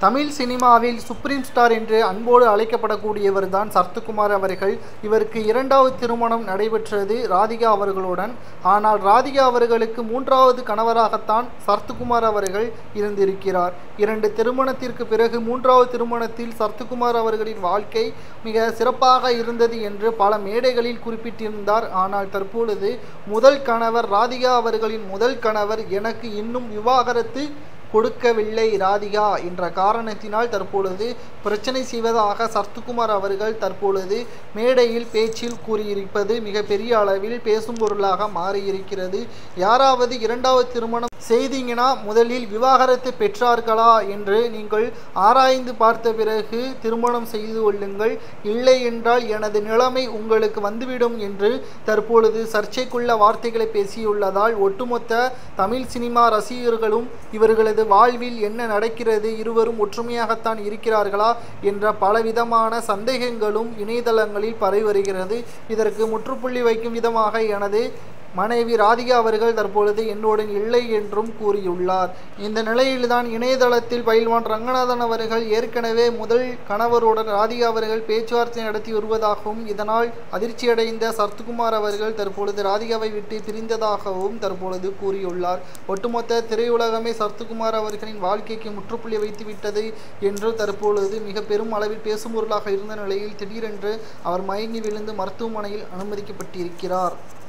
தமிழ் சினிமாவில் supreme star என்று அன்போடு அழைக்கப்படக்கூடியவர் தான் சரத்குமார் அவர்கள் இவருக்கு இரண்டாவது திருமணம் நடைபெற்றது ராதிகா அவர்களுடன் ஆனால் ராதிகா அவர்களுக்கு மூன்றாவது கணவராகத்தான் சரத்குமார் அவர்கள் இருந்திருக்கிறார் இரண்டு திருமணத்திற்கு பிறகு மூன்றாவது திருமணத்தில் சரத்குமார் அவர்களின் வாழ்க்கை மிக சிறப்பாக இருந்தது என்று பல மேடைகளில் குறிப்பிட்டிருந்தார் ஆனால் தற்பொழுது முதல் கணவர் ராதிகா அவர்களின் முதல் கணவர் எனக்கு இன்னும் விவாகரத்து கொடுக்கவில்லை ராதிகா என்ற காரணத்தினால் தற்பொழுது பிரச்சனை செய்வதாக சரத்குமார் அவர்கள் தற்பொழுது மேடையில் பேச்சில் கூறியிருப்பது மிகப்பெரிய அளவில் பேசும் பொருளாக மாறியிருக்கிறது யாராவது இரண்டாவது திருமணம் செய்தீங்கன்னா முதலில் விவாகரத்து பெற்றார்களா என்று நீங்கள் ஆராய்ந்து பார்த்த பிறகு திருமணம் செய்து கொள்ளுங்கள் இல்லை என்றால் எனது நிலைமை உங்களுக்கு வந்துவிடும் என்று தற்பொழுது சர்ச்சைக்குள்ள வார்த்தைகளை பேசியுள்ளதால் ஒட்டுமொத்த தமிழ் சினிமா ரசிகர்களும் இவர்களது வாழ்வில் என்ன நடக்கிறது இருவரும் ஒற்றுமையாகத்தான் இருக்கிறார்களா என்ற பலவிதமான சந்தேகங்களும் இணையதளங்களில் பரவி வருகிறது இதற்கு முற்றுப்புள்ளி வைக்கும் விதமாக எனது மனைவி ராதிகா அவர்கள் தற்பொழுது என்னுடன் இல்லை என்றும் கூறியுள்ளார் இந்த நிலையில்தான் இணையதளத்தில் பயில்வான் ரங்கநாதன் அவர்கள் ஏற்கனவே முதல் கணவருடன் ராதிகா அவர்கள் பேச்சுவார்த்தை நடத்தி வருவதாகவும் இதனால் அதிர்ச்சியடைந்த சரத்குமார் அவர்கள் தற்பொழுது ராதிகாவை விட்டு பிரிந்ததாகவும் தற்பொழுது கூறியுள்ளார் ஒட்டுமொத்த திரையுலகமே சரத்குமார் அவர்களின் வாழ்க்கைக்கு முற்றுப்புள்ளி வைத்துவிட்டது என்று தற்பொழுது மிக பெரும் அளவில் பேசும் பொருளாக இருந்த நிலையில் திடீரென்று அவர் மயங்கி விழுந்து மருத்துவமனையில் அனுமதிக்கப்பட்டிருக்கிறார்